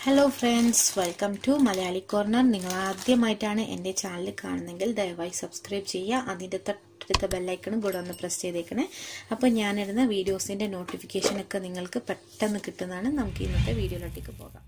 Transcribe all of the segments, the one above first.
hello friends welcome to Malayali corner നിങ്ങൾ ആദ്യമായിട്ടാണ് എൻ്റെ ചാനൽ കാണുന്നതെങ്കിൽ ദയവായി സബ്സ്ക്രൈബ് ചെയ്യുക അതിൻ്റെ തൊട്ടടുത്ത ബെല്ലൈക്കണും കൂടെ ഒന്ന് പ്രസ് ചെയ്തേക്കണേ അപ്പോൾ ഞാനിടുന്ന വീഡിയോസിൻ്റെ നോട്ടിഫിക്കേഷനൊക്കെ നിങ്ങൾക്ക് പെട്ടെന്ന് കിട്ടുന്നതാണ് നമുക്ക് ഇന്നത്തെ വീഡിയോയിലോട്ടേക്ക് പോകാം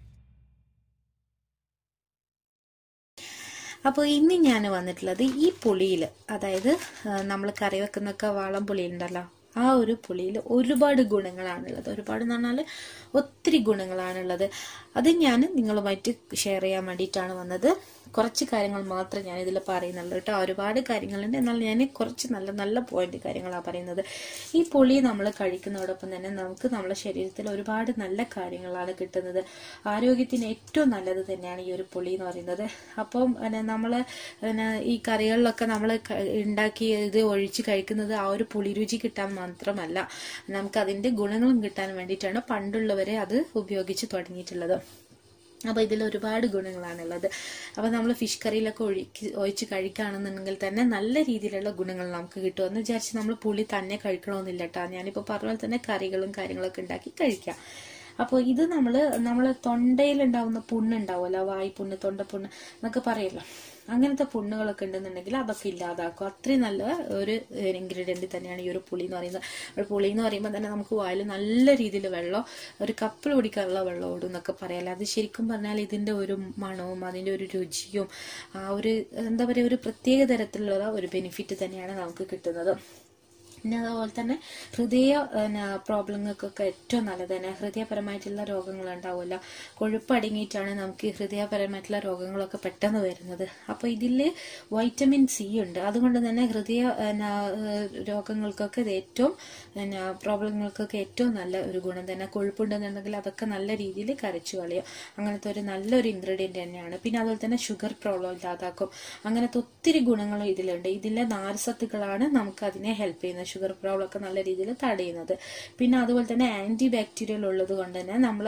അപ്പോൾ ഇന്ന് ഞാൻ വന്നിട്ടുള്ളത് ഈ പുളിയിൽ അതായത് നമ്മൾ കറി വെക്കുന്നൊക്കെ വാളം പുളി ഉണ്ടല്ലോ ആ ഒരു പുളിയിൽ ഒരുപാട് ഗുണങ്ങളാണുള്ളത് ഒരുപാട് എന്ന് പറഞ്ഞാൽ ഒത്തിരി ഗുണങ്ങളാണുള്ളത് അത് ഞാൻ നിങ്ങളുമായിട്ട് ഷെയർ ചെയ്യാൻ വേണ്ടിയിട്ടാണ് വന്നത് കുറച്ച് കാര്യങ്ങൾ മാത്രം ഞാൻ ഇതിൽ പറയുന്നുള്ളൂ കേട്ടോ ഒരുപാട് കാര്യങ്ങളുണ്ട് എന്നാൽ ഞാൻ കുറച്ച് നല്ല നല്ല പോയിന്റ് കാര്യങ്ങളാണ് പറയുന്നത് ഈ പുളി നമ്മൾ കഴിക്കുന്നതോടൊപ്പം തന്നെ നമുക്ക് നമ്മുടെ ശരീരത്തിൽ ഒരുപാട് നല്ല കാര്യങ്ങളാണ് കിട്ടുന്നത് ആരോഗ്യത്തിന് ഏറ്റവും നല്ലത് തന്നെയാണ് ഈ ഒരു പുളി എന്ന് പറയുന്നത് അപ്പം നമ്മൾ ഈ കറികളിലൊക്കെ നമ്മൾ ഉണ്ടാക്കി ഇത് ഒഴിച്ച് കഴിക്കുന്നത് ആ ഒരു പുളി രുചി കിട്ടാൻ മാത്രമല്ല നമുക്ക് അതിന്റെ ഗുണങ്ങളും കിട്ടാൻ വേണ്ടിയിട്ടാണ് പണ്ടുള്ളവരെ അത് ഉപയോഗിച്ച് തുടങ്ങിയിട്ടുള്ളത് അപ്പോൾ ഇതിൽ ഒരുപാട് ഗുണങ്ങളാണുള്ളത് അപ്പോൾ നമ്മൾ ഫിഷ് കറിയിലൊക്കെ ഒഴിക്ക് ഒഴിച്ച് കഴിക്കുകയാണെന്നുണ്ടെങ്കിൽ തന്നെ നല്ല രീതിയിലുള്ള ഗുണങ്ങൾ നമുക്ക് കിട്ടുമെന്ന് വിചാരിച്ച് നമ്മൾ പുളി തന്നെ കഴിക്കണമെന്നില്ല കേട്ടോ ഞാനിപ്പോൾ പറഞ്ഞ പോലെ തന്നെ കറികളും കാര്യങ്ങളൊക്കെ ഉണ്ടാക്കി കഴിക്കാം അപ്പോൾ ഇത് നമ്മൾ നമ്മൾ തൊണ്ടയിൽ ഉണ്ടാവുന്ന പുണ്ണുണ്ടാവുമല്ലോ വായി പുണ്ണ് തൊണ്ട പുണ്ണ് എന്നൊക്കെ പറയല്ലോ അങ്ങനത്തെ പുണ്ണുകളൊക്കെ ഉണ്ടെന്നുണ്ടെങ്കിൽ അതൊക്കെ ഇല്ലാതാക്കും അത്രയും നല്ല ഒരു ഇൻഗ്രീഡിയൻറ്റ് തന്നെയാണ് ഈ ഒരു പുളി എന്ന് പറയുന്നത് ഒരു പുളി എന്ന് പറയുമ്പോൾ തന്നെ നമുക്ക് വായിൽ നല്ല രീതിയിൽ വെള്ളം ഒരു കപ്പിൽ കുടിക്കാനുള്ള വെള്ളം ഓടും എന്നൊക്കെ പറയാമല്ലോ അത് ശരിക്കും പറഞ്ഞാൽ ഇതിൻ്റെ ഒരു മണവും അതിൻ്റെ ഒരു രുചിയും ആ ഒരു എന്താ പറയുക ഒരു പ്രത്യേക തരത്തിലുള്ള ഒരു ബെനിഫിറ്റ് തന്നെയാണ് നമുക്ക് കിട്ടുന്നത് പിന്നെ അതുപോലെ തന്നെ ഹൃദയ പ്രോബ്ലങ്ങൾക്കൊക്കെ ഏറ്റവും നല്ലത് തന്നെ ഹൃദയപരമായിട്ടുള്ള രോഗങ്ങൾ ഉണ്ടാവുമല്ലോ കൊഴുപ്പ് അടങ്ങിയിട്ടാണ് നമുക്ക് ഹൃദയപരമായിട്ടുള്ള രോഗങ്ങളൊക്കെ പെട്ടെന്ന് വരുന്നത് അപ്പോൾ ഇതിൽ വൈറ്റമിൻ സി ഉണ്ട് അതുകൊണ്ട് തന്നെ ഹൃദയ രോഗങ്ങൾക്കൊക്കെ ഇത് ഏറ്റവും പ്രോബ്ലങ്ങൾക്കൊക്കെ ഏറ്റവും നല്ല ഒരു ഗുണം തന്നെ കൊഴുപ്പുണ്ടെന്നുണ്ടെങ്കിൽ അതൊക്കെ നല്ല രീതിയിൽ കരച്ചു കളയും അങ്ങനത്തെ ഒരു നല്ലൊരു ഇൻഗ്രീഡിയൻറ്റ് തന്നെയാണ് പിന്നെ അതുപോലെ തന്നെ ഷുഗർ പ്രോബ്ലം ഇല്ലാതാക്കും അങ്ങനത്തെ ഒത്തിരി ഗുണങ്ങളും ഇതിലുണ്ട് ഇതിലെ നാരസത്തുക്കളാണ് നമുക്ക് അതിനെ ഹെൽപ്പ് ചെയ്യുന്നത് ഷുഗർ പ്രോബ്ലം ഒക്കെ നല്ല രീതിയിൽ തടയുന്നത് പിന്നെ അതുപോലെ തന്നെ ആന്റി ബാക്ടീരിയൽ ഉള്ളത് കൊണ്ട് തന്നെ നമ്മൾ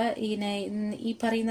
ഈ പറയുന്ന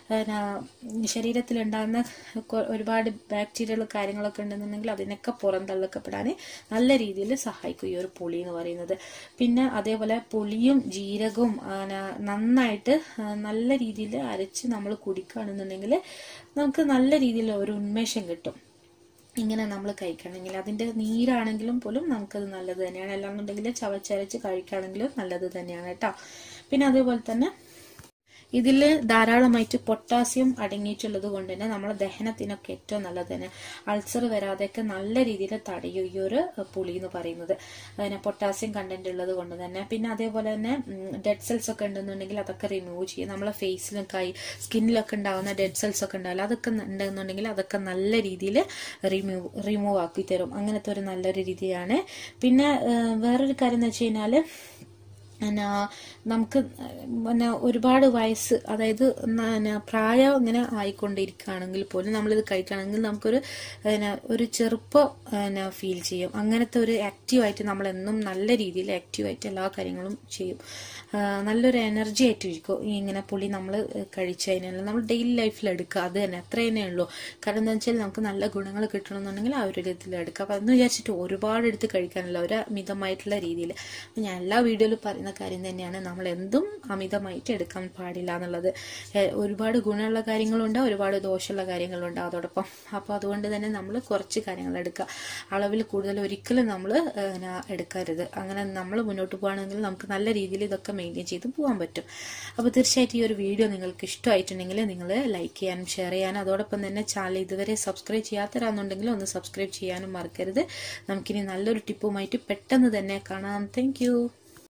ശരീരത്തിൽ ഉണ്ടാകുന്ന ഒരുപാട് ബാക്ടീരിയകൾ കാര്യങ്ങളൊക്കെ ഉണ്ടെന്നുണ്ടെങ്കിൽ അതിനൊക്കെ പുറന്തള്ളക്കപ്പെടാൻ നല്ല രീതിയിൽ സഹായിക്കും ഈ ഒരു പുളി എന്ന് പറയുന്നത് പിന്നെ അതേപോലെ പുളിയും ജീരകവും നന്നായിട്ട് നല്ല രീതിയിൽ അരച്ച് നമ്മൾ കുടിക്കുകയാണെന്നുണ്ടെങ്കിൽ നമുക്ക് നല്ല രീതിയിൽ ഒരു ഉന്മേഷം കിട്ടും ഇങ്ങനെ നമ്മൾ കഴിക്കുകയാണെങ്കിൽ അതിൻ്റെ നീരാണെങ്കിലും പോലും നമുക്കത് നല്ലത് തന്നെയാണ് അല്ലാന്നുണ്ടെങ്കിൽ ചവച്ചരച്ച് കഴിക്കുകയാണെങ്കിലും നല്ലത് തന്നെയാണ് കേട്ടോ പിന്നെ അതേപോലെ തന്നെ ഇതിൽ ധാരാളമായിട്ട് പൊട്ടാസ്യം അടങ്ങിയിട്ടുള്ളത് കൊണ്ട് തന്നെ നമ്മളെ ദഹനത്തിനൊക്കെ ഏറ്റവും നല്ലത് തന്നെ അൾസർ വരാതെയൊക്കെ നല്ല രീതിയിൽ തടയും ഈ ഒരു പുളി എന്ന് പറയുന്നത് അതിന് പൊട്ടാസ്യം കണ്ടന്റ് ഉള്ളത് കൊണ്ട് തന്നെ പിന്നെ അതേപോലെ തന്നെ ഡെഡ് സെൽസ് ഒക്കെ ഉണ്ടെന്നുണ്ടെങ്കിൽ അതൊക്കെ റിമൂവ് ചെയ്യും നമ്മളെ ഫേസിലും കൈ സ്കിന്നിലൊക്കെ ഉണ്ടാകുന്ന ഡെഡ് സെൽസ് ഒക്കെ ഉണ്ടാവില്ല അതൊക്കെ ഉണ്ടെന്നുണ്ടെങ്കിൽ അതൊക്കെ നല്ല രീതിയിൽ റിമൂവ് റിമൂവ് ആക്കി തരും അങ്ങനത്തെ ഒരു നല്ലൊരു രീതിയാണ് പിന്നെ വേറൊരു കാര്യം എന്ന് വെച്ച് കഴിഞ്ഞാൽ പിന്നെ നമുക്ക് പിന്നെ ഒരുപാട് വയസ്സ് അതായത് പ്രായം ഇങ്ങനെ ആയിക്കൊണ്ടിരിക്കുകയാണെങ്കിൽ പോലും നമ്മളിത് കഴിക്കുകയാണെങ്കിൽ നമുക്കൊരു പിന്നെ ഒരു ചെറുപ്പം പിന്നെ ഫീൽ ചെയ്യും അങ്ങനത്തെ ഒരു ആക്റ്റീവായിട്ട് നമ്മളെന്നും നല്ല രീതിയിൽ ആക്റ്റീവായിട്ട് എല്ലാ കാര്യങ്ങളും ചെയ്യും നല്ലൊരു എനർജി ആയിട്ടിരിക്കും ഇങ്ങനെ പുളി നമ്മൾ കഴിച്ചു കഴിഞ്ഞാൽ നമ്മൾ ഡെയിലി ലൈഫിൽ എടുക്കുക അത് തന്നെ അത്ര തന്നെ ഉള്ളൂ കാരണം എന്താ വെച്ചാൽ നമുക്ക് നല്ല ഗുണങ്ങൾ കിട്ടണമെന്നുണ്ടെങ്കിൽ ആ ഒരു രീതിയിൽ എടുക്കുക അപ്പം അതെന്ന് വിചാരിച്ചിട്ട് ഒരുപാട് എടുത്ത് കഴിക്കാനല്ല ഒരു മിതമായിട്ടുള്ള രീതിയിൽ ഞാൻ എല്ലാ വീഡിയോയിലും പറയുന്ന കാര്യം തന്നെയാണ് നമ്മൾ എന്തും അമിതമായിട്ട് എടുക്കാൻ പാടില്ല എന്നുള്ളത് ഒരുപാട് ഗുണമുള്ള കാര്യങ്ങളുണ്ട് ഒരുപാട് ദോഷമുള്ള കാര്യങ്ങളുണ്ട് അതോടൊപ്പം അപ്പോൾ അതുകൊണ്ട് തന്നെ നമ്മൾ കുറച്ച് കാര്യങ്ങൾ എടുക്കുക അളവിൽ കൂടുതൽ ഒരിക്കലും നമ്മൾ എടുക്കരുത് അങ്ങനെ നമ്മൾ മുന്നോട്ട് പോകുകയാണെങ്കിൽ നമുക്ക് നല്ല രീതിയിൽ ഇതൊക്കെ മെയിൻറ്റെയിൻ ചെയ്ത് പോകാൻ പറ്റും അപ്പോൾ തീർച്ചയായിട്ടും ഈ ഒരു വീഡിയോ നിങ്ങൾക്ക് ഇഷ്ടമായിട്ടുണ്ടെങ്കിൽ നിങ്ങൾ ലൈക്ക് ചെയ്യാനും ഷെയർ ചെയ്യാനും അതോടൊപ്പം തന്നെ ചാനൽ ഇതുവരെ സബ്സ്ക്രൈബ് ചെയ്യാത്തരാന്നുണ്ടെങ്കിൽ ഒന്ന് സബ്സ്ക്രൈബ് ചെയ്യാനും മറക്കരുത് നമുക്കിനി നല്ലൊരു ടിപ്പുമായിട്ട് പെട്ടെന്ന് തന്നെ കാണാം താങ്ക്